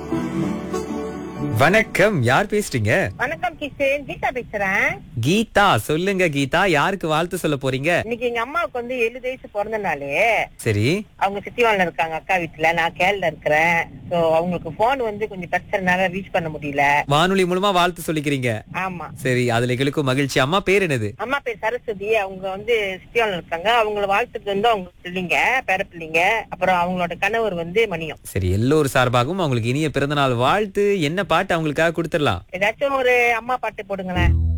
வணக்கம் யார் பேசுறீங்க வணக்கம் கிஷன் கீதா பேசுறேன் கீதா சொல்லுங்க கீதா யாருக்கு வாழ்த்து சொல்ல போறீங்க இன்னைக்கு எங்க அம்மாவுக்கு வந்து ஏழு வயசு பிறந்த நாளு சரி அவங்க சித்திவான்ல இருக்காங்க அக்கா வீட்டுல நான் கேரள இருக்கிறேன் சோ அவங்களுக்கு போன் வந்து கொஞ்சம் பிரச்சனைனால ரீச் பண்ண முடியல வானொலி மூலமா வாழ்த்து சொல்லிக்கிறீங்க ஆமா சரி அதுல எங்களுக்கும் மகிழ்ச்சி அம்மா பேர் என்னது அம்மா பேர் சரஸ்வதி அவங்க வந்து சித்திவான்ல இருக்காங்க அவங்கள வாழ்த்துக்கு வந்து அவங்க பிள்ளைங்க பேர பிள்ளைங்க அப்புறம் அவங்களோட கணவர் வந்து மணியம் சரி எல்லோரும் சார்பாகவும் அவங்களுக்கு இனிய பிறந்தநாள் வாழ்த்து என்ன பாட்டு அவங்களுக்காக கொடுத்துடலாம் ஏதாச்சும் ஒரு அம்மா பாட்டு போடுங்களேன்